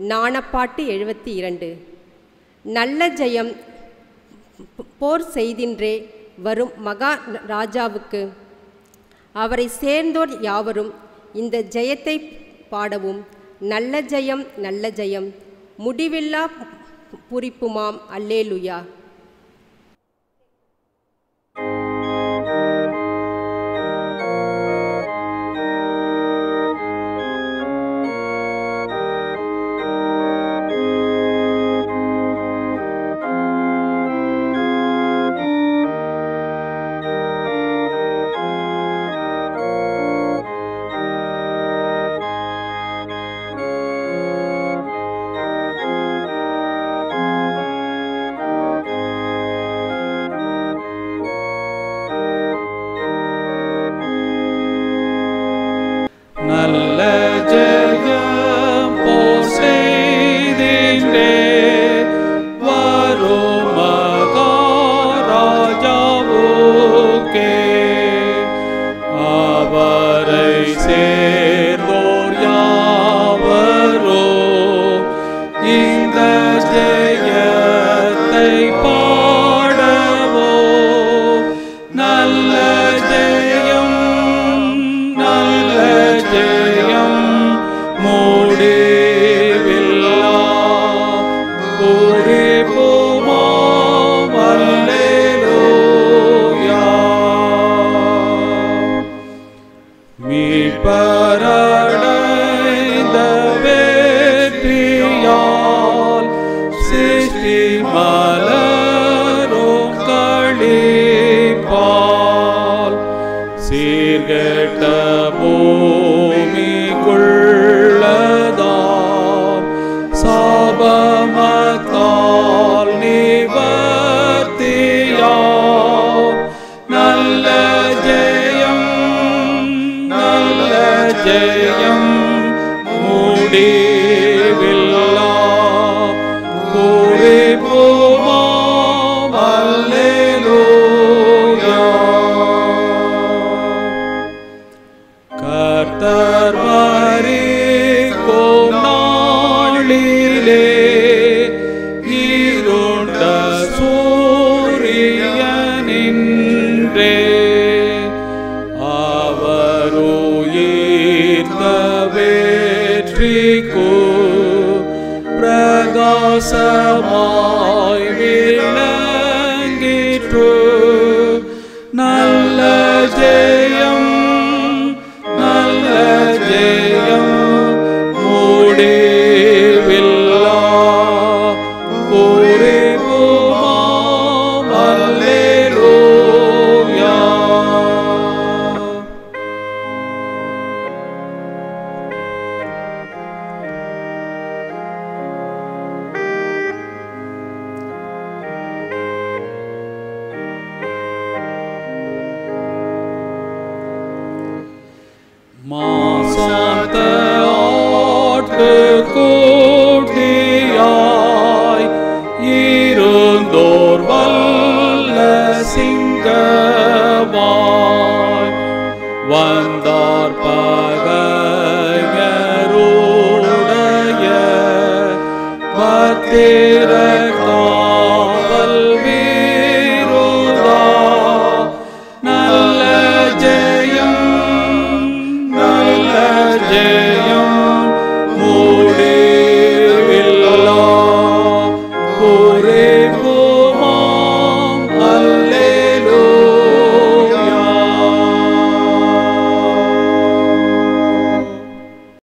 நாணப்பாட்டு எழுபத்தி இரண்டு நல்ல ஜெயம் போர் செய்தின்றே வரும் மகா ராஜாவுக்கு அவரை சேர்ந்தோர் யாவரும் இந்த ஜெயத்தை பாடவும் நல்ல ஜெயம் நல்ல ஜெயம் முடிவில்லா புரிப்புமாம் அல்லேலுயா நல்ல ஜெயம் போர் செய்தின்றே வரும் மகாராஜாவுக்கே அவரை சேர்ந்தோர் யாவரோ இந்த ஜெயத்தை பாடவோ நல்ல ஜெயம் நல்ல ஜெயம் முடிவில்லா குறிப்புமோ அல்லேலூயா மீட்பரடைந்த வெற்றியால் சிருஷ்டி மலரும் களிப்பால் சீர்கெட்ட பூமிக்குள்ளதாம் சாபமத்தால் நிவர்த்தியாம் நல்ல ஜெயம் நல்ல ஜெயம் முடிவில்லா குறிப்புமாம் அல்லேலூயா கர்த்தர் வரிக்கும் நாளிலே இருண்ட சூரியனின்றே அவருயிர்த்த வெற்றிக்கு பிரகாசமாய் விளங்கிற்று நல்ல ஜெயம் நல்ல ஜெயம் முடிவில்லா குறிப்புமாம் அல்லேலூயா மாசாந்த ஆட்டுக்குட்டியாய் இருந்தோர் வல்ல சிங்கமாய் வந்த